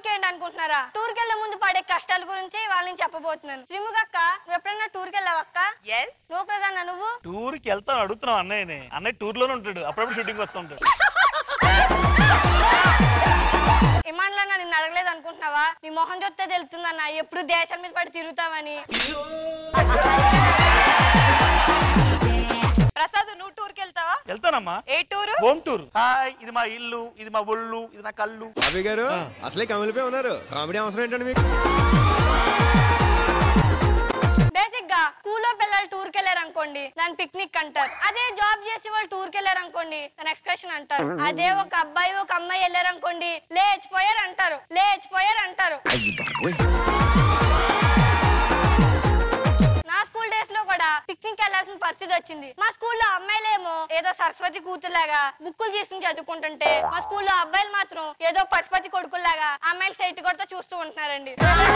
Tour కి ఏంటి అనుకుంటున్నారా టూర్ కి వెళ్ళే ముందు పడే కష్టాల గురించి వాళ్ళని చెప్పబోతున్నాను శ్రీముఖక్క నువ్వు ఎప్పుడైనా టూర్ కి వెళ్ళావక్క ఎస్ నువ్వు ప్రధాన నువ్వు టూర్ కి వెళ్తాను అడుగుతున్నాం అన్నయ్యని అన్నయ్య టూర్ లోనే ఉంటాడు అప్పుడప్పుడు షూటింగ్ వస్తూ ఉంటాడు ఇమాన్లో నిన్ను అడగలేదు అనుకుంటున్నావా నీ మొహం చూస్తే తెలుస్తుందన్న ఎప్పుడు దేశం మీద పడి తిరుగుతావని ప్రసాద్ నువ్వు టూర్ కి వెళ్తావా వెళ్తానమ్మా ఏ టూర్ హోమ్ టూర్ హాయ్ ఇది మా ఇల్లు ఇది మా ఒళ్ళు ఇది నా కళ్ళు బాబీ గారు అసలే కమిలిపోయి ఉన్నారు కామెడీ అవసరం ఏంటండి మీకు బేసిక్ గా స్కూల్లో పిల్లలు టూర్ కి వెళ్ళారు అనుకోండి దాని పిక్నిక్ అంటారు అదే జాబ్ చేసి వాళ్ళు టూర్ కి వెళ్ళారు అనుకోండి దాని ఎక్స్కర్షన్ అంటారు అదే ఒక అబ్బాయి ఒక అమ్మాయి వెళ్ళారు అనుకోండి లేచిపోయారు అంటారు లేచిపోయారు అంటారు నా స్కూల్ డేస్ లో కూడా పిక్నిక్ వెళ్ళాల్సిన పరిస్థితి వచ్చింది మా స్కూల్లో అమ్మాయిలేమో ఏదో సరస్వతి కూతురులాగా బుక్కులు తీసుకుని చదువుకుంటుంటే మా స్కూల్లో అబ్బాయిలు మాత్రం ఏదో పశుపతి కొడుకుల్లాగా అమ్మాయిలు సైట్ కొడుతూ చూస్తూ ఉంటున్నారండి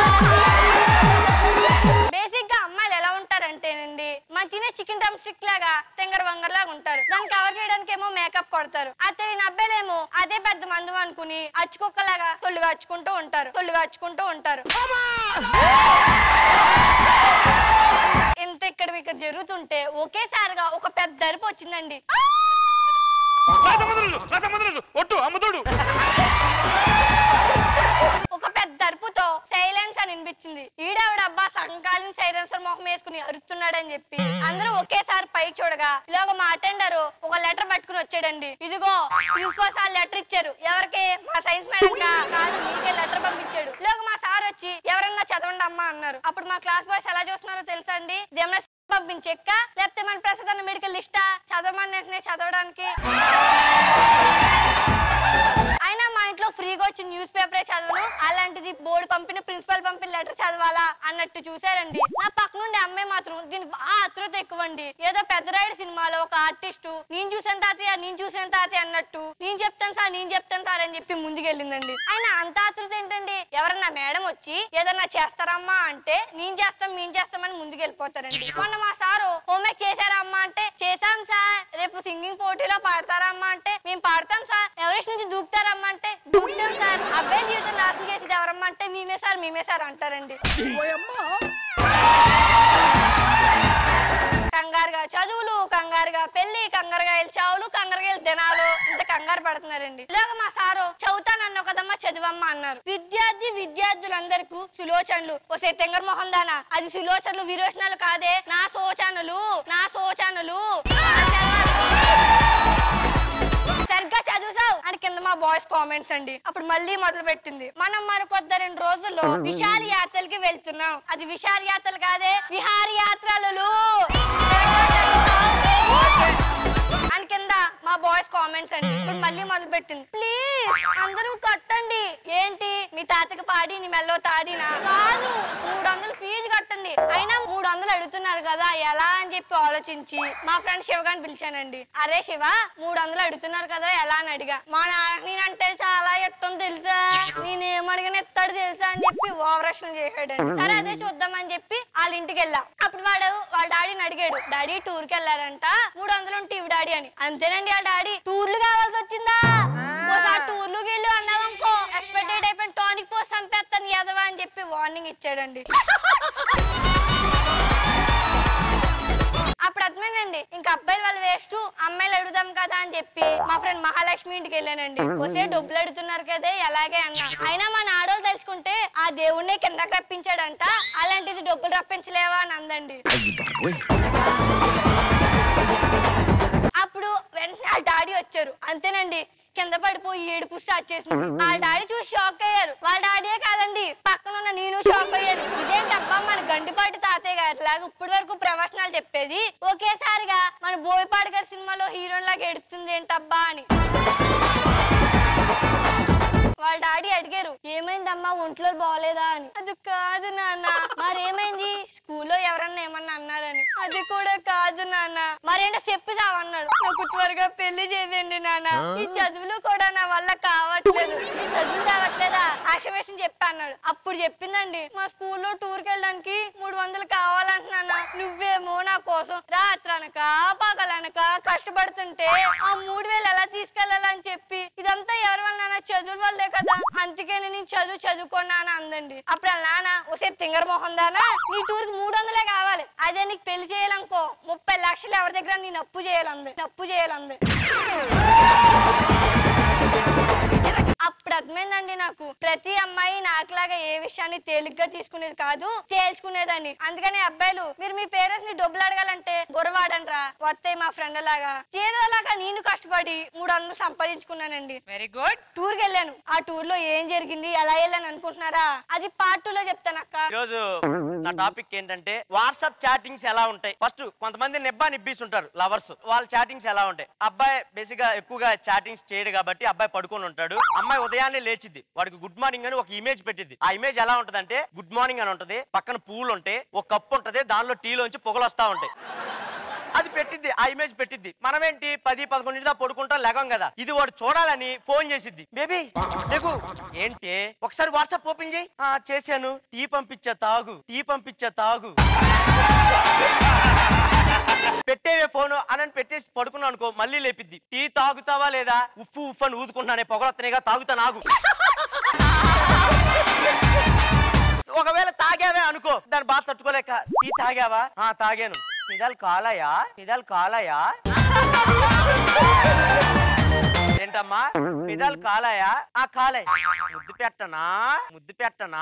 బేసిక్ గా అమ్మాయిలు ఎలా ఉంటారంటేనండి మనం తినే చికెన్ డ్రమ్ స్టిక్ లాగా తెంగర వంగర లాగా ఉంటారు దాన్ని కవర్ చేయడానికి ఏమో మేకప్ కొడతారు అది తెలియని అబ్బాయిలేమో అదే పెద్ద మందు అనుకుని అచ్చుకొక్కలాగా తొల్లుగా అచ్చుకుంటూ ఉంటారు తొల్లుగా అచ్చుకుంటూ ఉంటారు ఇంత ఇక్కడ ఇక్కడ జరుగుతుంటే ఒకేసారిగా ఒక పెద్ద అరుపు వచ్చిందండి నా సంబంధం లేదు, నా సంబంధం లేదు. ఒట్టు అమ్ముతుడు ఒక పెద్ద అరుపుతో సైలెన్స్ అని వినిపించింది ఈడావిడబ్బా సగంకాలిన సైలెన్సర్ మొహం వేసుకుని అరుస్తున్నాడని చెప్పి అందరూ ఒకేసారి పై చూడగా ఇలాగ మా అటెండర్ ఒక లెటర్ పట్టుకుని వచ్చాడండి ఇదిగో ప్రిన్సిపల్ సార్ లెటర్ ఇచ్చారు ఎవరికి మా సైన్స్ మేడం కాదు మీకే లెటర్ పంపించాడు ఇలాగ మా సార్ వచ్చి ఎవరన్నా చదవండి అమ్మా అన్నారు అప్పుడు మా క్లాస్ బాయ్స్ ఎలా చూస్తున్నారో తెలుసా అండి ఇదేమన్నా పంపించెక్క లేకపోతే మన ప్రస్తుత మెడికల్ లిస్టా చదవమని వెంటనే చదవడానికి అయినా మా ఇంట్లో ఫ్రీగా వచ్చిన న్యూస్ పేపరే చదవను అలాంటిది బోర్డు పంపిన ప్రిన్సిపల్ పంపిన లెటర్ చదవాలా అన్నట్టు చూసారండి నా పక్క నుండి అమ్మాయి మాత్రం దీని బాగా ఆతృత ఎక్కువండి ఏదో పెద్దరాయుడు సినిమాలో ఒక ఆర్టిస్ట్ నేను చూసాను తాతయ్య నేను చూసాను తాతయ్య అన్నట్టు నేను చెప్తాను సార్ నేను చెప్తాను సార్ అని చెప్పి ముందుకెళ్ళిందండి అయినా అంత ఆతృత ఏంటండి ఎవరన్నా మేడం వచ్చి ఏదన్నా చేస్తారమ్మా అంటే నేను చేస్తాం మేము చేస్తామని ముందుకెళ్ళిపోతారండి మొన్న మా సారు హోంవర్క్ చేశారా అమ్మా అంటే చేశాం సార్ రేపు సింగింగ్ పోటీలో పాడతారమ్మా అంటే మేము పాడతాం సార్ ఎవరెస్ట్ నుంచి దూకుతారమ్మా అంటే దూకుతాం సార్ అబ్బాయి జీవితం నాశనం చేసేది ఎవరమ్మా అంటే మేమే సార్ మేమే సార్ అంటారండి కంగారుగా చదువులు కంగారుగా పెళ్లి కంగారుగా వెళ్ళి చావులు కంగారుగా వెళ్ళి దినాలు ఇంత కంగారు పడుతున్నారండి ఇలాగ మా సారు చదువుతానన్న కదమ్మా చదువమ్మా అన్నారు విద్యార్థి విద్యార్థులందరికీ సులోచనలు వసే తెంగర మొహం దానా అది సులోచనలు విరోచనలు కాదే నా సోచనలు నా సోచనలు నా చదవాలి. సరిగ్గా చదువుసావు అని కింద మా బాయ్స్ కామెంట్స్ అండి అప్పుడు మళ్ళీ మొదలు పెట్టింది మనం మరికొద్ది రెండు రోజుల్లో విశాల యాత్రలకి వెళ్తున్నాం అది విశాల యాత్రలు కాదే విహార యాత్రలు అని కింద మా బాయ్స్ కామెంట్స్ అండి ఇప్పుడు మళ్ళీ మొదలు పెట్టింది ప్లీజ్ అందరూ కట్టండి ఏంటి మీ తాతకి పాడి నీ మెల్లో తాడినా కాదు మూడు వందలు ఫీజు కట్టండి అయినా మూడు వందలు అడుగుతున్నారు కదా ఎలా అని చెప్పి ఆలోచించి మా ఫ్రెండ్ శివగాని పిలిచానండి అరే శివ మూడు వందలు అడుగుతున్నారు కదా ఎలా అని అడిగా మా నాన్న అంటే చాలా ఎట్టం తెలుసా నేనేం అడిగిన ఎత్తాడు తెలుసా అని చెప్పి ఓవరాక్షన్ చేసాడండి సరే అదే చూద్దామని చెప్పి వాళ్ళ ఇంటికి వెళ్ళాం అప్పుడు వాడు వాళ్ళ డాడీని అడిగాడు డాడీ టూర్ కి వెళ్ళారంట మూడు వందలు ఉంటే ఇవి డాడీ అని అంతేనండి వాళ్ళ డాడీ టూర్లు కావాల్సి వచ్చిందా ఒకసారి టూర్లుకి వెళ్ళు అన్నావనుకో ఎక్స్పెక్టెడ్ అయిపోయిన టానిక్ పోసి చంపేస్తాను ఎదవా అని చెప్పి వార్నింగ్ ఇచ్చాడండి అప్పుడు అర్థమైందండి ఇంకా అబ్బాయిలు వాళ్ళు వేస్ట్ అమ్మాయిలు అడుగుదాం కదా అని చెప్పి మా ఫ్రెండ్ మహాలక్ష్మి ఇంటికి వెళ్ళానండి వసే డబ్బులు అడుగుతున్నారు కదే ఎలాగే అన్నా అయినా మా నాడోళ్ళు తెలుసుకుంటే ఆ దేవుణ్ణి కిందకి రప్పించాడంట అలాంటిది డబ్బులు రప్పించలేవా అని అందండి అప్పుడు వెంటనే ఆ డాడీ వచ్చారు అంతేనండి కింద పడిపోయి ఏడుపు స్టార్ట్ చేసింది ఆ డాడీ చూసి షాక్ అయ్యారు వాళ్ళ డాడీయే కాదండి పక్కన ఉన్న నేను షాక్ అయ్యాను ఇదేంటబ్బా మన గండిపాటి తాతయ్య గారి లాగా ఇప్పటి వరకు ప్రవచనాలు చెప్పేది ఒకేసారిగా మన బోయపాటి గారి సినిమాలో హీరోయిన్ లాగా ఎడుతుంది ఏంటబ్బా అని వాళ్ళ డాడీ అడిగారు ఏమైందమ్మా ఒంట్లో బాగలేదా అని అది కాదు నాన్న మరేమైంది స్కూల్లో ఎవరన్నా ఏమన్నా అన్నారని అది కూడా కాదు నాన్న మరేంటో చెప్పిదామన్నాడు నాకు త్వరగా పెళ్లి చేసేయండి నాన్న ఈ చదువులు కూడా నా వల్ల కావట్లేదు ఈ చదువులు కావట్లేదా ఆశవేషం చెప్పా అన్నాడు అప్పుడు చెప్పిందండి మా స్కూల్లో టూర్ కి వెళ్ళడానికి మూడు వందలు కావాలంటున్నా నువ్వేమో నా కోసం రాత్రనక పగలనక కష్టపడుతుంటే ఆ మూడు వేలు ఎలా తీసుకెళ్లాలని చెప్పి ఇదంతా ఎవరి వల్ల నాన్న చదువు వల్లే కదా అందుకే నేను ఈ చదువు చదువుకున్నాను అందండి అప్పుడు వాళ్ళ నాన్న ఒసే తింగర మొహం దానా నీ టూర్ కి మూడు వందలే కావాలి అదే నీకు పెళ్లి చేయాలనుకో ముప్పై లక్షలు ఎవరి దగ్గర నేను అప్పు చేయాలంది అప్పు చేయాలంది అప్పుడు అర్థమైందండి నాకు ప్రతి అమ్మాయి నాకులాగా ఏ విషయాన్ని తేలిగ్గా తీసుకునేది కాదు తేల్చుకునేదండి అందుకని అబ్బాయిలు మీరు మీ పేరెంట్స్ ని డబ్బులు అడగాలంటే బుర్రవాడండి రా వస్తాయి మా ఫ్రెండ్ లాగా చేదోలాగా నేను కష్టపడి మూడు వందలు సంపాదించుకున్నానండి వెరీ గుడ్ టూర్ కి వెళ్ళాను ఆ టూర్ లో ఏం జరిగింది ఎలా వెళ్ళాను అనుకుంటున్నారా అది పార్ట్ టూ లో చెప్తాను అక్క ఈరోజు నా టాపిక్ ఏంటంటే వాట్సాప్ చాటింగ్స్ ఎలా ఉంటాయి ఫస్ట్ కొంతమంది నిబ్బా నిబ్బీస్ ఉంటారు లవర్స్ వాళ్ళ చాటింగ్స్ ఎలా ఉంటాయి అబ్బాయి బేసిక్ గా ఎక్కువగా చాటింగ్స్ చేయడు కాబట్టి అబ్బాయి పడుకొని ఉంటాడు అమ్మాయి ఉదయాన్నే లేచిద్ది వాడికి గుడ్ మార్నింగ్ అని ఒక ఇమేజ్ పెట్టింది ఆ ఇమేజ్ ఎలా ఉంటదంటే గుడ్ మార్నింగ్ అని ఉంటది పక్కన పూలు ఉంటాయి ఒక కప్పు ఉంటది దానిలో టీలోంచి పొగలు వస్తా ఉంటాయి అది పెట్టింది ఆ ఇమేజ్ పెట్టింది మనమేంటి పది పదకొండు పడుకుంటాం లెగం కదా ఇది వాడు చూడాలని ఫోన్ చేసిద్ది బేబీ లేకు ఏంటి ఒకసారి వాట్సాప్ ఓపెన్ చేయి ఆ చేశాను టీ పంపించా తాగు టీ పంపించా తాగు పెట్టేవే ఫోన్ అని పెట్టేసి పడుకున్నాను అనుకో మళ్ళీ లేపిద్ది టీ తాగుతావా లేదా ఉఫ్ఫు ఉఫ్ అని ఊదుకుంటున్నానే పొగలొత్తనేగా తాగుతా నాగు ఒకవేళ తాగావే అనుకో దాన్ని బాగా తట్టుకోలేక టీ తాగావా ఆ తాగాను నిజాలు కాలాయా నిజాలు కాలాయా ఏంటమ్మా నిజాలు కాలాయా ఆ కాలాయ్ ముద్దు పెట్టనా ముద్దు పెట్టనా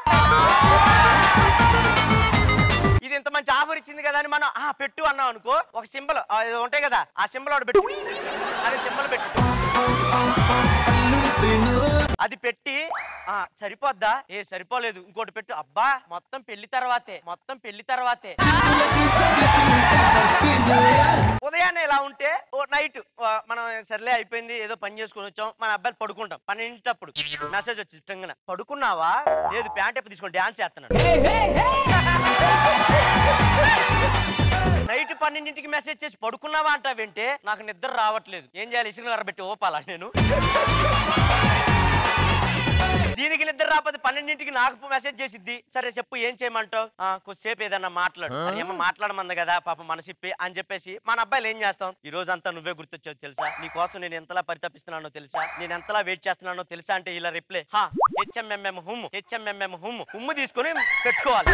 ఇది ఇంత మంచి ఆఫర్ ఇచ్చింది కదా అని మనం ఆ పెట్టు అన్నాం అనుకో ఒక సింబల్ ఉంటాయి కదా ఆ సింబల్ ఒకటి పెట్టు అదే సింబల్ పెట్టు అది పెట్టి ఆ సరిపోద్దా ఏ సరిపోలేదు ఇంకోటి పెట్టు అబ్బా మొత్తం పెళ్లి తర్వాతే మొత్తం పెళ్లి తర్వాతే ఉదయాన్నే ఇలా ఉంటే ఓ నైట్ మనం సర్లే అయిపోయింది ఏదో పని చేసుకొని వచ్చాం మన అబ్బాయిలు పడుకుంటాం పన్నెంటప్పుడు మెసేజ్ వచ్చింది టంగన పడుకున్నావా లేదు ప్యాంట్ ఎప్పుడు తీసుకొని డాన్స్ చేస్తున్నాడు నైట్ పన్నెండింటికి మెసేజ్ చేసి పడుకున్నావా అంటావేంటే నాకు నిద్ర రావట్లేదు ఏం చేయాలి ఇసుక పెట్టి ఓపాలా నేను దీనికి నిద్ర రాకపోతే పన్నెండింటికి నాకు మెసేజ్ చేసిద్ది సరే చెప్పు ఏం చేయమంటావు ఆ, కొద్దిసేపు ఏదన్నా మాట్లాడు అది ఏమో మాట్లాడమంది కదా పాప మనసిప్పి అని చెప్పేసి మన అబ్బాయిలు ఏం చేస్తాం ఈ రోజు అంతా నువ్వే గుర్తొచ్చావు తెలుసా నీ కోసం నేను ఎంతలా పరితపిస్తున్నానో తెలుసా నేను ఎంతలా వెయిట్ చేస్తున్నానో తెలుసా అంటే ఇలా రిప్లై హా హెచ్ఎంఎంఎం హుమ్ హెచ్ఎంఎంఎం హుమ్ హుమ్ తీసుకొని పెట్టుకోవాలి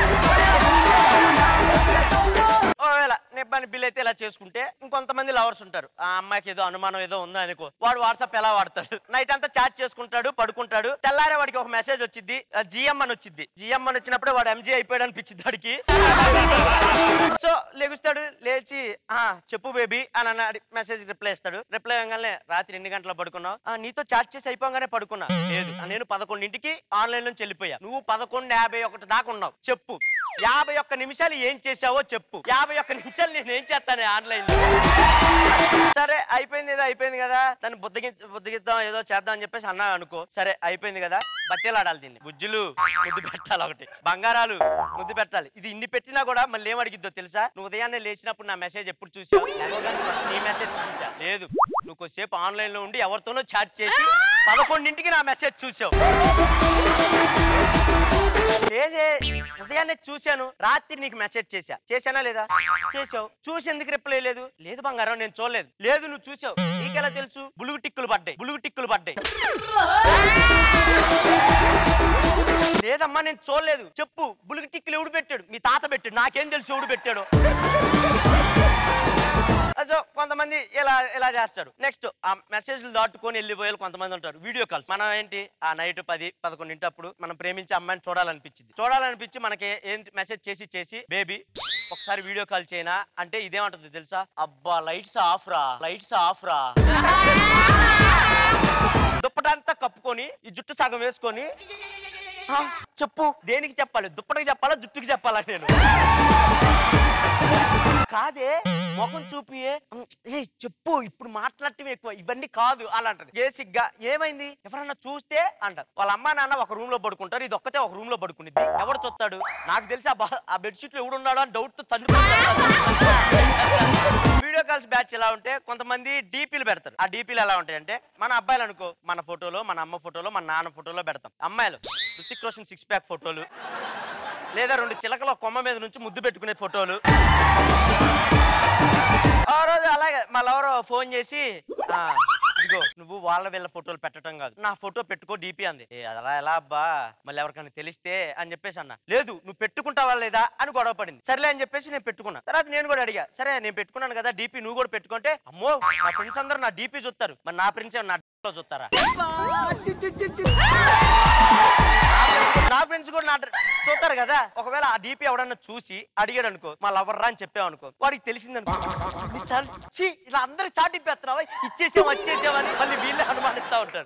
ఒకవేళ నిబ్బాని బిల్ అయితే ఇలా చేసుకుంటే ఇంకొంతమంది లవర్స్ ఉంటారు ఆ అమ్మాయికి ఏదో అనుమానం ఏదో ఉందా అనుకో వాడు వాట్సాప్ ఎలా వాడతాడు నైట్ అంతా చాట్ చేసుకుంటాడు పడుకుంటాడు తెల్లారే వాడికి ఒక మెసేజ్ వచ్చింది జిఎం అని వచ్చింది జిఎం అని వచ్చినప్పుడు వాడు ఎంజీ అయిపోయాడు అనిపించింది వాడికి సో లెగుస్తాడు లేచి ఆ చెప్పు బేబీ అని అన్న మెసేజ్ రిప్లై ఇస్తాడు రిప్లై ఇవ్వగానే రాత్రి ఎన్ని గంటల పడుకున్నావు "ఆ, నీతో చాట్ చేసి అయిపోగానే పడుకున్నా లేదు ఆ, నేను పదకొండింటికి ఆన్లైన్ నుంచి వెళ్ళిపోయా నువ్వు పదకొండు యాభై ఒకటి దాకా ఉన్నావు చెప్పు యాభై ఒక్క నిమిషాలు ఏం చేసావో చెప్పు యాభై ఒక్క నిమిషాలు నేను ఏం చేస్తాను ఆన్లైన్ లో సరే అయిపోయింది ఏదో అయిపోయింది కదా దాన్ని బుద్ధగి బుద్ధిగిద్దాం ఏదో చేద్దాం అని చెప్పేసి అన్నా అనుకో సరే అయిపోయింది కదా బత్తేలాడాలి దీన్ని బుజ్జులు ముద్దు పెట్టాలి ఒకటి బంగారాలు ముద్దు పెట్టాలి ఇది ఇన్ని పెట్టినా కూడా మళ్ళీ ఏం అడిగిద్దో తెలుసా నువ్వు ఉదయాన్నే లేచినప్పుడు నా మెసేజ్ ఎప్పుడు చూసావు లేవగానే first నీ మెసేజ్ చూసా లేదు నువ్వు కొద్దిసేపు ఆన్లైన్ లో ఉండి ఎవరితోనో చాట్ చేసి పదకొండింటికి నా మెసేజ్ చూసావు లేదే ఉదయాన్నే చూశాను రాత్రి నీకు మెసేజ్ చేశా చేశానా లేదా చేసావు చూసి ఎందుకు రిప్లై లేదు లేదు బంగారం నేను చూడలేదు లేదు నువ్వు చూసావు నీకెలా తెలుసు బులుగు టిక్కులు పడ్డాయి బులుగు టిక్కులు పడ్డాయి లేదమ్మా నేను చూడలేదు చెప్పు బులుగు టిక్కులు ఎవడు పెట్టాడు మీ తాత పెట్టాడు నాకేం తెలుసు ఎవడు పెట్టాడు సో కొంతమంది ఇలా ఇలా చేస్తారు నెక్స్ట్ ఆ మెసేజ్లు దాటుకొని వెళ్ళిపోయే వాళ్ళు కొంతమంది ఉంటారు వీడియో కాల్స్ మనం ఏంటి ఆ నైట్ పది పదకొండింటప్పుడు మనం ప్రేమించే అమ్మాయిని చూడాలనిపించింది చూడాలనిపించి మనకి ఏంటి మెసేజ్ చేసి చేసి బేబీ ఒకసారి వీడియో కాల్ చేయనా అంటే ఇదేమంటుంది తెలుసా అబ్బా లైట్స్ ఆఫ్ రా లైట్స్ ఆఫ్ రా దుప్పటంతా కప్పుకొని ఈ జుట్టు సగం వేసుకొని "ఆ, చెప్పు దేనికి చెప్పాలి దుప్పటికి చెప్పాలా జుట్టుకి చెప్పాలా నేను కాదే ముఖం చూపి ఏ చెప్పు ఇప్పుడు మాట్లాడటం ఎక్కువ ఇవన్నీ కాదు అలా అంటది బేసిక్ గా ఏమైంది ఎవరన్నా చూస్తే అంటారు వాళ్ళ అమ్మా నాన్న ఒక రూమ్ లో పడుకుంటారు ఇది ఒక్కతే ఒక రూమ్ లో పడుకునిద్ది ఎవరు చూస్తాడు నాకు తెలిసి ఆ బా- ఆ బెడ్షీట్ లో ఎవడున్నాడో అని డౌట్ తో తండ్రి వీడియో కాల్స్ బ్యాచ్ ఎలా ఉంటే కొంతమంది డీపీలు పెడతారు ఆ డీపీలు ఎలా ఉంటాయి అంటే మన అబ్బాయిలు అనుకో మన ఫోటోలో మన అమ్మ ఫోటోలో మన నాన్న ఫోటోలో పెడతాం అమ్మాయిలు రుతిక్ రోషన్ సిక్స్ ప్యాక్ ఫోటోలు లేదా రెండు చిలకల కొమ్మ మీద నుంచి ముద్దు పెట్టుకునే ఫోటోలు ఆ రోజు అలాగే మళ్ళీ ఎవరో ఫోన్ చేసి "ఆ, ఇదిగో నువ్వు వాళ్ళ వీళ్ళ ఫోటోలు పెట్టడం కాదు నా ఫోటో పెట్టుకో డీపీ అంది "ఏ, అలా ఎలా అబ్బా మళ్ళీ ఎవరికైనా తెలిస్తే అని చెప్పేసి అన్న లేదు నువ్వు పెట్టుకుంటావా లేదా అని గొడవ పడింది సర్లే అని చెప్పేసి నేను పెట్టుకున్నా తర్వాత నేను కూడా అడిగా సరే నేను పెట్టుకున్నాను కదా డీపీ నువ్వు కూడా పెట్టుకుంటే అమ్మో నా ఫ్రెండ్స్ అందరూ నా డీపీ చూస్తారు మరి నా ఫ్రెండ్స్ నా లో చూస్తారా నా ఫ్రెండ్స్ కూడా నా డ్ర- చూస్తారు కదా ఒకవేళ ఆ డీపీ ఎవడన్నా చూసి అడిగాడు అనుకో మా లవర్ రా అని చెప్పావు అనుకో వాడికి తెలిసింది అనుకో "ఈసారి ఛీ, ఇలా అందరూ చాటిప్పేస్తున్నావా ఇచ్చేసాం వచ్చేసామని మళ్ళీ వీళ్ళే అనుమానిస్తా ఉంటారు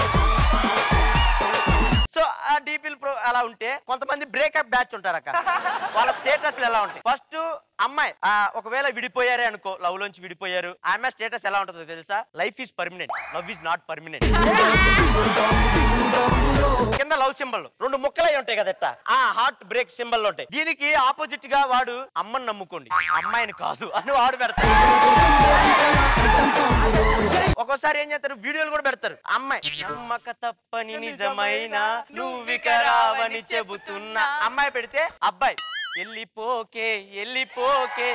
సో ఆ డీపీలు ప్రో అలా ఉంటే కొంతమంది బ్రేకప్ బ్యాచ్ ఉంటారు అక్క వాళ్ళ స్టేటస్ ఎలా ఉంటాయి ఫస్ట్ అమ్మాయి ఆ, ఒకవేళ విడిపోయారే అనుకో లవ్ లోంచి విడిపోయారు ఆమె స్టేటస్ ఎలా ఉంటుందో తెలుసా life is permanent love is not permanent కింద లవ్ సింబల్ రెండు ముక్కలై ఉంటాయి కదట ఆ హార్ట్ బ్రేక్ సింబల్ ఉంటాయి దీనికి ఆపోజిట్ గా వాడు అమ్మని నమ్ముకోండి అమ్మాయిని కాదు అని వాడు పెడతాడు ఒక్కోసారి ఏం చేస్తారు వీడియోలు కూడా పెడతారు అమ్మాయి నమ్మక తప్పని నిజమైన నువ్విక రావని చెబుతున్నా అమ్మాయి పెడితే అబ్బాయి ఎల్లిపోకే ఎల్లిపోకే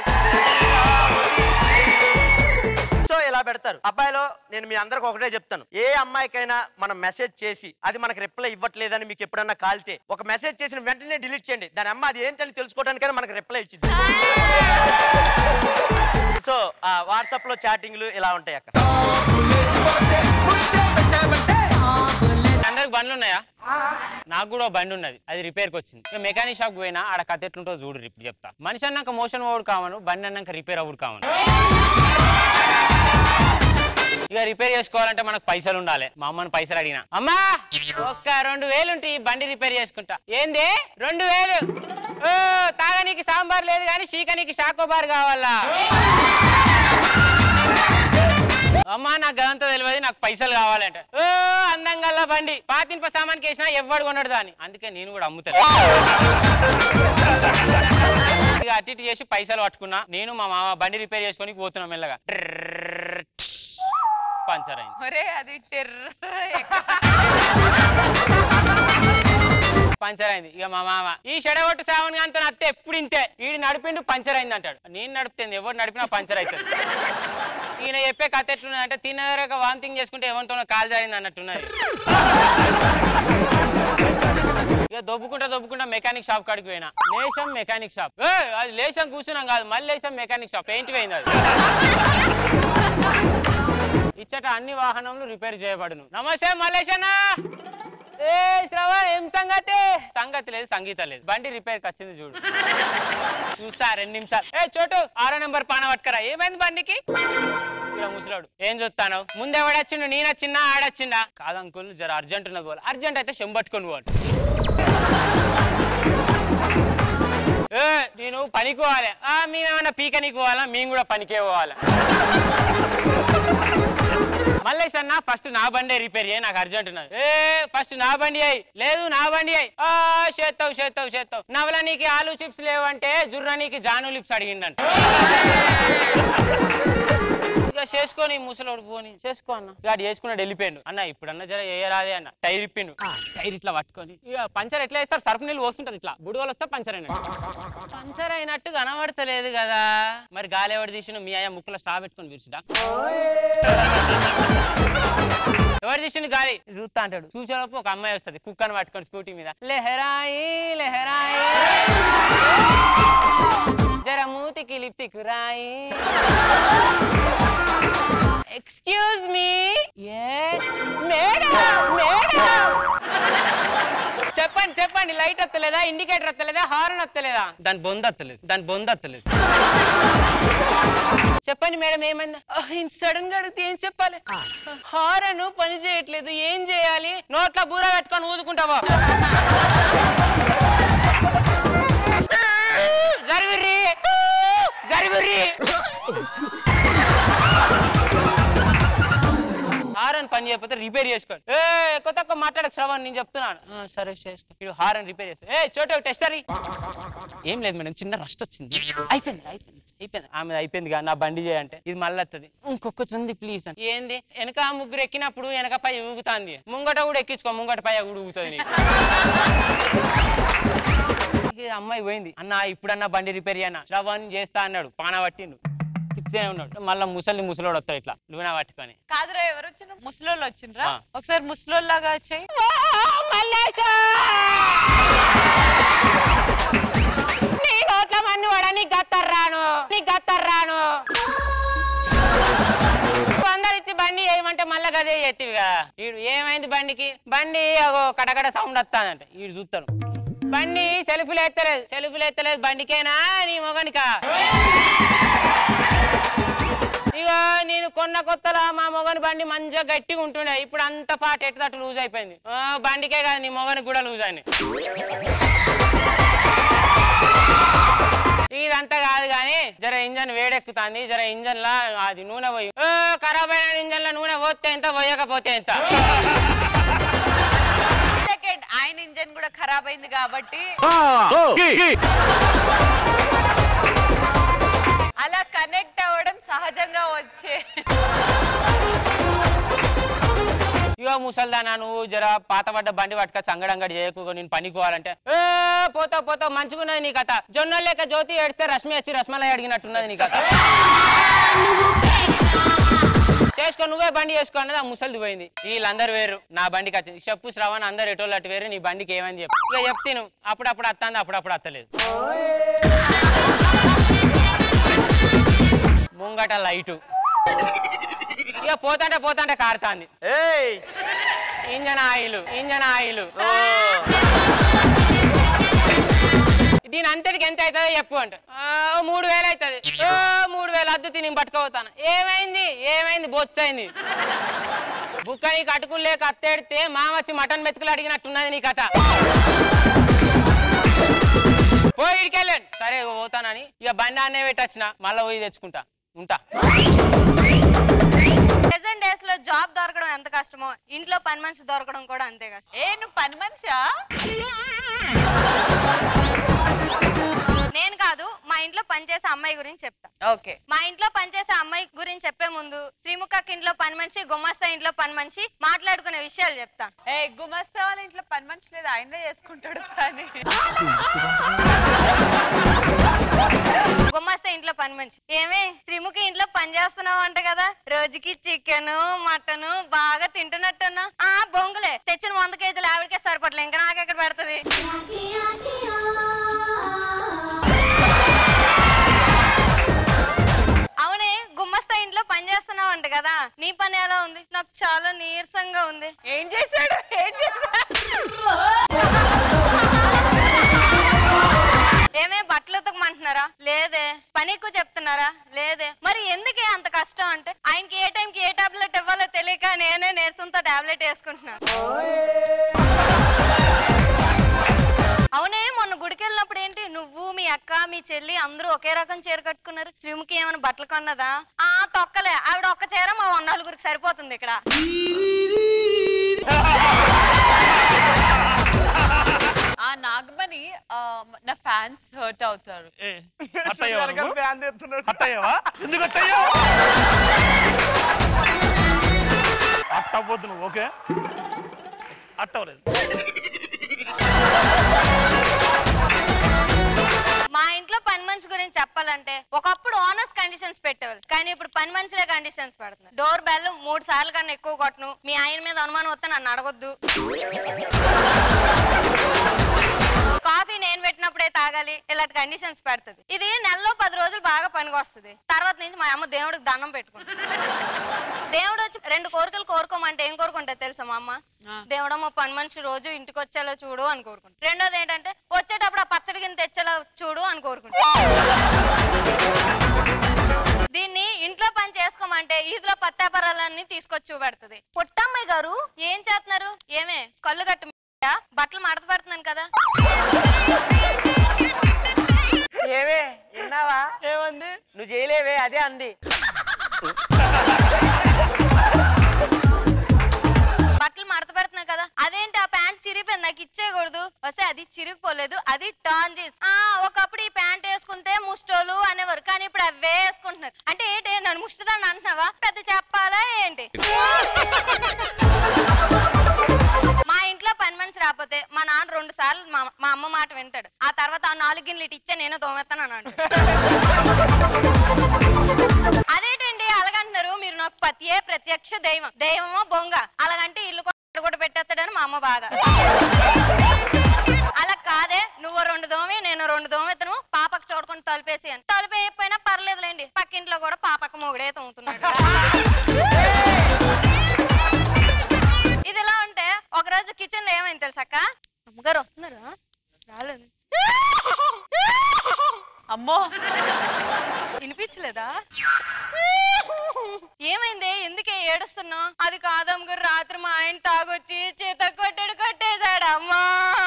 సో ఇలా పెడతారు అబ్బాయిలో నేను మీ అందరికి ఒకటే చెప్తాను ఏ అమ్మాయికైనా మనం మెసేజ్ చేసి అది మనకు రిప్లై ఇవ్వట్లేదని మీకు ఎప్పుడన్నా కాలితే ఒక మెసేజ్ చేసిన వెంటనే డిలీట్ చేయండి దాని అమ్మ అది ఏంటని తెలుసుకోవడానికైనా మనకు రిప్లై ఇచ్చింది సో వాట్సాప్ లో చాటింగ్లు ఇలా ఉంటాయి అక్క అందరికి బండ్లు ఉన్నాయా నాకు కూడా ఓ బండి ఉన్నది అది రిపేర్కి వచ్చింది ఇక మెకానిక్ షాప్ పోయినా ఆడ కథ ఎట్లుంటో చూడు ఇప్పుడు చెప్తా మనిషి అన్నాక మోషన్ ఓడు కావను బండి అన్నాక రిపేర్ అవ్వడు కావను ఇక రిపేర్ చేసుకోవాలంటే మనకు పైసలు ఉండాలి మా అమ్మని పైసలు అడిగిన అమ్మా ఒక్క రెండు వేలు ఉంటే ఈ బండి రిపేర్ చేసుకుంటా ఏంది రెండు వేలు ఓ తాగనీకి సాంబార్ లేదు కానీ చీకనీకి షాకోబార్ కావాలా అమ్మా నాకు గదంతా తెలియదు నాకు పైసలు కావాలంట ఓ అందంగా బండి పాతింప సామాన్కి వేసినా ఎవ్వడు కొనడు దాన్ని అందుకే నేను కూడా అమ్ముతాను ఇక అటు ఇటు చేసి పైసలు పట్టుకున్నా నేను మా మామ బండి రిపేర్ చేసుకొని పోతున్నాం మెల్లగా ట్రర్రర్ పంచర్ అయింది ఒరే అది టెర్ర పంచర్ అయింది ఇక మా మామ ఈ షడగొట్టు సావన్ గాంతో అత్తే ఎప్పుడు ఇంతే ఈడు నడిపిండు పంచర్ అయింది అంటాడు నేను నడిపితే ఎవరు నడిపినా పంచర్ అవుతుంది ఈయన చెప్పే కథ ఎట్లున్నది అంటే తిన్నదరక వాంతింగ్ చేసుకుంటే ఎవరితోనో కాలు జారింది అన్నట్టున్నది ఇక దొబ్బుకుంటా దొబ్బుకుంటా మెకానిక్ షాప్ కాడికి పోయినా లేశం మెకానిక్ షాప్ ఏ అది లేశం కూర్చున్నాం కాదు మళ్ళీ లేశం మెకానిక్ షాప్ పెయింట్ పోయింది అది ఇచ్చట అన్ని వాహనములు రిపేర్ చేయబడును నమస్తే మల్లేశన్నా ఏ శ్రవ ఏం సంగతి సంగతి లేదు సంగీతం లేదు బండి రిపేర్కి వచ్చింది చూడు చూస్తా రెండు నిమిషాలు ఏ చోటు ఆరో నెంబర్ పాన పట్టుకరా ఏమైంది బండికి ఇలా ముసలాడు ఏం చూస్తాను ముందు ఎవడొచ్చిండు నేను వచ్చిందా ఆడొచ్చిందా కాదు అంకుల్ జర అర్జెంట్ ఉన్నది పోవాలి అర్జెంట్ అయితే చెంబట్టుకొని పోవాలి ఏ నేను పనికి పోవాలి ఆ మేమేమన్నా పీకనికి పోవాలా మేము కూడా పనికే పోవాలా మల్లేష్ అన్న ఫస్ట్ నా బండి రిపేర్ చేయి నాకు అర్జెంట్ ఉన్నది ఏ ఫస్ట్ నా బండి అయ్యి లేదు నా బండి అయ్యి ఆ చేస్తావు చేస్తావు చేస్తావు నవల నీకు ఆలు చిప్స్ లేవంటే జుర్ర నీకు జాను లిప్స్ అడిగిండంట ఇక చేసుకొని ముసలోడు పోని చేసుకో అన్న ఇక ఆడు చేసుకున్నాడు వెళ్ళిపోయాడు అన్న ఇప్పుడన్నా జర వేయరాదే అన్న టైర్ ఇప్పిండు టైర్ ఇట్లా పట్టుకొని ఇక పంచర్ ఎట్లా వేస్తారు సర్ఫ్ నీళ్ళు పోస్తుంటారు ఇట్లా బుడగలు వస్తే పంచర్ అయినట్టు పంచర్ అయినట్టు కనబడతలేదు కదా మరి గాలి ఎవడు తీసిన మీ అయ్యా ముక్కులో స్టా పెట్టుకొని విరుచుడా ఎవరు తీసింది గాలి చూస్తా అంటాడు చూసేలోపు ఒక అమ్మాయి వస్తుంది కుక్కను పట్టుకొని స్కూటీ మీద లెహరాయి లెహరాయి జర మూతికి లిప్టిక్ రాయి ఎక్స్క్యూజ్ మీ మేడం మేడం చెప్పండి చెప్పండి లైట్ వస్తలేదా ఇండికేటర్ వస్తలేదా హార్న్ వస్తలేదా దాని బొంద వస్తలేదు దాని బొంద వస్తలేదు చెప్పండి మేడం ఏమైందా సడన్ గా అడిగితే ఏం చెప్పాలి హారన్ పని చేయట్లేదు ఏం చేయాలి నోట్లో బూర పెట్టుకొని ఊదుకుంటావా జరుగుర్రి జరుగుర్రి పని చేయకపోతే రిపేర్ చేసుకోండి ఏ ఎక్కువ తక్కువ మాట్లాడక శ్రవణ్ నేను చెప్తున్నాను "ఆ, సరే చేసుకో మీరు హారన్ రిపేర్ చేస్తా ఏ చోట టెస్టర్ ఏం లేదు మేడం చిన్న రస్ట్ వచ్చింది అయిపోయింది అయిపోయింది అయిపోయింది ఆమె అయిపోయింది కదా నా బండి చేయంటే ఇది మళ్ళీ వస్తుంది ఇంకొకటి ఉంది ప్లీజ్ అని ఏంది వెనక ముగ్గురు ఎక్కినప్పుడు వెనక పై ఊగుతాంది ముంగట కూడా ఎక్కించుకో ముంగట పై కూడా ఊగుతుంది నీకు. ఇక అమ్మాయి పోయింది అన్న ఇప్పుడన్నా బండి రిపేర్ చేయన్న శ్రవణ్ చేస్తా అన్నాడు పాన పట్టిండు తిప్పుతూనే ఉన్నాడు మళ్ళీ ముసలి ముసలోడు వస్తాడు ఇట్లా నువ్వునా పట్టుకొని కాదురా ఎవరు వచ్చిన ముసలోళ్ళు వచ్చిండ్రా ఆ. ఒకసారి ముసలోళ్ళలాగా వచ్చాయి నీ నోట్ల మన్ను వాడ నీ గత్తర్రాను నీ గత్తర్రాను అందరు ఇచ్చి బండి ఏమంటే మళ్ళా గదే ఎత్తివిగా వీడు ఏమైంది బండికి బండి అగో కటకట సౌండ్ వస్తానంట వీడు చూస్తాను బండి సెల్ఫ్లు ఎత్తలేదు సెల్ఫ్లు ఎత్తలేదు బండికేనా నీ మొగనికా ఇగో నేను కొన్న కొత్తలా మా మొగని బండి మంచిగా గట్టిగా ఉంటుండే ఇప్పుడు అంత పాట ఎట్టుదట్టు లూజ్ అయిపోయింది ఆ, బండికే కాదు నీ మొగనికి కూడా లూజ్ అయింది ఇదంతా కాదు కానీ జర ఇంజన్ వేడెక్కుతుంది జర ఇంజన్ లా అది నూనె పోయి ఓ, ఖరాబ్ అయిన ఇంజన్ లో నూనె పోతే ఎంత పోయకపోతే ఎంత సెకండ్ ఆయన ఇంజన్ కూడా ఖరాబ్ అయింది కాబట్టి అలా కనెక్ట్ అవ్వడం సహజంగా వచ్చే ఇగో ముసల్దానా నువ్వు జర పాతబడ్డ బండి పట్టుక సంగడంగడి చేయకు నేను పనికోవాలంటే ఏ పోతావు పోతావు మంచిగున్నది నీ కథ జొన్న లేక జ్యోతి ఏడిస్తే రశ్మి వచ్చి రశ్మలై అడిగినట్టున్నది నీ కథ చేసుకో నువ్వే బండి చేసుకో అన్నది ఆ ముసలిది పోయింది వీళ్ళందరూ వేరు నా బండికి వచ్చింది చెప్పు శ్రవణ్ అందరు ఎటోళ్ళు అటు వేరు నీ బండికి ఏమని చెప్పు ఇక చెప్తాను అప్పుడప్పుడు వస్తాను అప్పుడప్పుడు వస్తలేదు ముంగట లైటు ఇక పోతాంటే పోతాంటే కారుతాంది ఏయ్ ఇంజన్ ఆయిల్ ఇంజన్ ఆయిల్ ఓ. దీని అంతటికి ఎంత అవుతుందో చెప్పు అంట "ఆ, ఓ మూడు వేలు అవుతుంది ఓ మూడు వేలు అద్దు తిని పట్టుకోపోతాను ఏమైంది ఏమైంది బొచ్చైంది బుక్క నీకు అటుకులు లేక అత్తేడితే మామచ్చి మటన్ మెతుకులు అడిగినట్టున్నది నీ కథ పోయి ఇడికెళ్ళండి సరే ఇగో పోతానని ఇక బండి అన్నే పెట్టొచ్చిన మళ్ళీ పోయి తెచ్చుకుంటా ఉంటా ప్రెసెంట్ డేస్ లో జాబ్ దొరకడం ఎంత కష్టమో ఇంట్లో పని మనిషి దొరకడం కూడా అంతే కష్టం ఏ నువ్వు పని మనిషా నేను కాదు మా ఇంట్లో పనిచేసే అమ్మాయి గురించి చెప్తా ఓకే మా ఇంట్లో పనిచేసే అమ్మాయి గురించి చెప్పే ముందు శ్రీముఖక్క ఇంట్లో పని మనిషి గుమ్మస్తా ఇంట్లో పని మనిషి మాట్లాడుకునే విషయాలు చెప్తా ఏ గుమస్తా వాళ్ళ ఇంట్లో పని మనిషి లేదు ఆయనే చేసుకుంటాడు పని గుమ్మస్తా ఇంట్లో పని మనిషి ఏమే శ్రీముఖి ఇంట్లో పని చేస్తున్నావు అంట కదా రోజుకి చికెన్ మటన్ బాగా తింటున్నట్టున్నా ఆ బొంగులే తెచ్చిన వంద కేజీలు ఆవిడకే సరిపడలే ఇంకా నాకెక్కడ పెడుతుంది అవునే గుమ్మస్తా ఇంట్లో పని చేస్తున్నావు అంట కదా నీ పని ఎలా ఉంది నాకు చాలా నీరసంగా ఉంది ఏం చేశాడు ఏం చేశాడు ఏమే బట్టలు ఉతకమంటున్నారా లేదే పని ఎక్కువ చెప్తున్నారా లేదే మరి ఎందుకే అంత కష్టం అంటే ఆయనకి ఏ టైంకి ఏ టాబ్లెట్ ఇవ్వాలో తెలియక నేనే నీరసంతో టాబ్లెట్ వేసుకుంటున్నా అవునే మొన్న గుడికి వెళ్ళినప్పుడు ఏంటి నువ్వు మీ అక్క మీ చెల్లి అందరూ ఒకే రకం చీర కట్టుకున్నారు శ్రీముఖి ఏమైనా బట్టలు కొన్నదా ఆ తొక్కలే ఆవిడ ఒక్క చీర మా నలుగురికి సరిపోతుంది ఇక్కడ ఆ నాగమణి ఆ, నా ఫ్యాన్స్ హర్ట్ అవుతారు ఏ, అట్టయ్యవా నువ్వు? అట్టయ్యవా ఎందుకు అట్టయ్యావు అట్టపోద్దు నువ్వు ఓకే అట్టవలేదు మా ఇంట్లో పని మనిషి గురించి చెప్పాలంటే ఒకప్పుడు ఓనర్స్ కండిషన్స్ పెట్టేవాళ్ళు కానీ ఇప్పుడు పని మనుషులే కండిషన్స్ పెడుతున్నారు డోర్ బెల్ మూడు సార్లు కన్నా ఎక్కువ కొట్టను మీ ఆయన మీద అనుమానం వస్తే నన్ను అడగొద్దు కాఫీ నేను పెట్టినప్పుడే తాగాలి ఇలాంటి కండిషన్స్ పెడుతుంది ఇది నెలలో పది రోజులు బాగా పనికి వస్తుంది తర్వాత నుంచి మా అమ్మ దేవుడికి దండం పెట్టుకుంటుంది దేవుడు వచ్చి రెండు కోరికలు కోరుకోమంటే ఏం కోరుకుంటా తెలుసా మా అమ్మ దేవుడమ్మ పని మనిషి రోజు ఇంటికి వచ్చేలా చూడు అని కోరుకుంటా రెండోది ఏంటంటే వచ్చేటప్పుడు ఆ పచ్చడి కింద తెచ్చేలా చూడు అని కోరుకుంటా దీన్ని ఇంట్లో పని చేసుకోమంటే ఈదులో పత్తాపరాలన్నీ తీసుకొచ్చి చూపెడుతుంది పుట్టమ్మాయి గారు ఏం చేస్తున్నారు ఏమే కళ్ళు గట్టు మీద బట్టలు మడత పెడుతున్నాను కదా ఏవే విన్నావా ఏమంది నువ్వు చేయలేవే అదే అంది అదేంటి ఆ ప్యాంట్ చిరిగిపోయింది నాకు ఇచ్చేయకూడదు వస్తే అది చిరిగిపోలేదు అది టర్న్ జీన్స్ ఆ ఒకప్పుడు ఈ ప్యాంట్ వేసుకుంటే ముష్టోలు అనేవారు కానీ ఇప్పుడు అవే వేసుకుంటున్నారు అంటే ఏంటి నన్ను ముష్టదాన్ని అంటున్నావా పెద్ద చెప్పాలా ఏంటి మా ఇంట్లో పని మనిషి రాకపోతే మా నాన్న రెండు సార్లు మా మా అమ్మ మాట వింటాడు ఆ తర్వాత ఆ నాలుగు గిన్నెలు ఇటు ఇచ్చే నేను తోమెత్తాను అని అంటాడు అదేంటండి అలాగంటున్నారు మీరు నాకు పతియే ప్రత్యక్ష దైవం దైవమో బొంగ అలాగంటే ఇల్లు కూడా కూడా పెట్టేస్తాడని మా అమ్మ బాధ అలా కాదే నువ్వు రెండు దోమి నేను రెండు దోమెత్తను పాపకు చూడకుండా తలుపేసి అని తలుపు వేయకపోయినా పర్లేదులేండి పక్కింట్లో కూడా పాపకు మొగుడే తోముతున్నాడు ఇది ఇలా ఉంటే ఒక రోజు కిచెన్ లో ఏమైంది తెలుసక్క అమ్మగారు వస్తున్నారు రాలేదు అమ్మో వినిపించలేదా ఏమైంది ఎందుకే ఏడుస్తున్నావు అది కాదమ్మ గారు రాత్రి మా ఆయన తాగొచ్చి చేత కొట్టాడు కొట్టేశాడు అమ్మా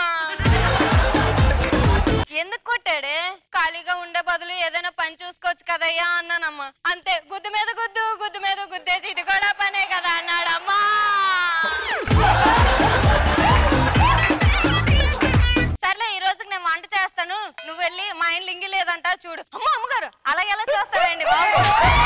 ఎందుకు కొట్టాడే ఖాళీగా ఉండే బదులు ఏదైనా పని చూసుకోవచ్చు కదయ్యా అన్నానమ్మా అంతే గుద్దు మీద గుద్దు గుద్దు మీద గుద్దేసి ఇది కూడా పనే కదా అన్నాడమ్మా సర్లే ఈ రోజుకి నేను వంట చేస్తాను నువ్వు వెళ్ళి మా ఆయన లింగి లేదంట చూడు అమ్మ అమ్మగారు అలా ఎలా చేస్తావేంటి బాబు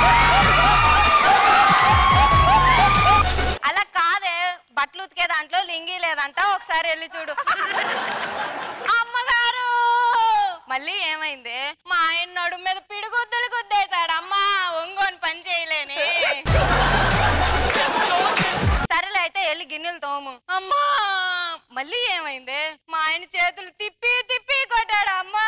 అలా కాదే బట్టలు ఉతికే దాంట్లో లింగి లేదంట ఒకసారి వెళ్ళి చూడు అమ్మగారు మళ్ళీ ఏమైంది మా ఆయన నడుము మీద పిడిగుద్దులు గుద్దేశాడు అమ్మా ఒంగోని పని చేయలేని సరేలే అయితే వెళ్ళి గిన్నెలు తోము అమ్మా మళ్ళీ ఏమైంది మా ఆయన చేతులు తిప్పి తిప్పి కొట్టాడు అమ్మా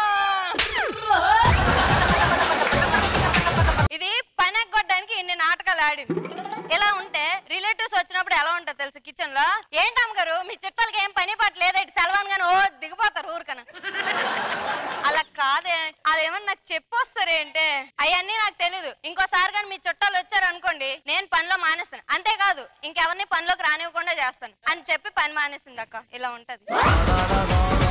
ఇది పని ఎగ్గొట్టడానికి ఇన్ని నాటకాలు ఆడింది ఇలా ఉంటే రిలేటివ్స్ వచ్చినప్పుడు ఎలా ఉంటుంది తెలుసు కిచెన్ లో ఏంటి అమ్మగారు మీ చుట్టాలకి ఏం పని పట్టలేదు ఇటు సెలవాన్ గాని ఓ దిగిపోతారు ఊరికన అలా కాదే అదేమన్నా నాకు చెప్పొస్తారేంటే అవన్నీ నాకు తెలీదు ఇంకోసారి కానీ మీ చుట్టాలు వచ్చారు అనుకోండి నేను పనిలో మానేస్తాను అంతేకాదు ఇంకెవరిని పనిలోకి రానివ్వకుండా చేస్తాను అని చెప్పి పని మానేసింది అక్క ఇలా ఉంటది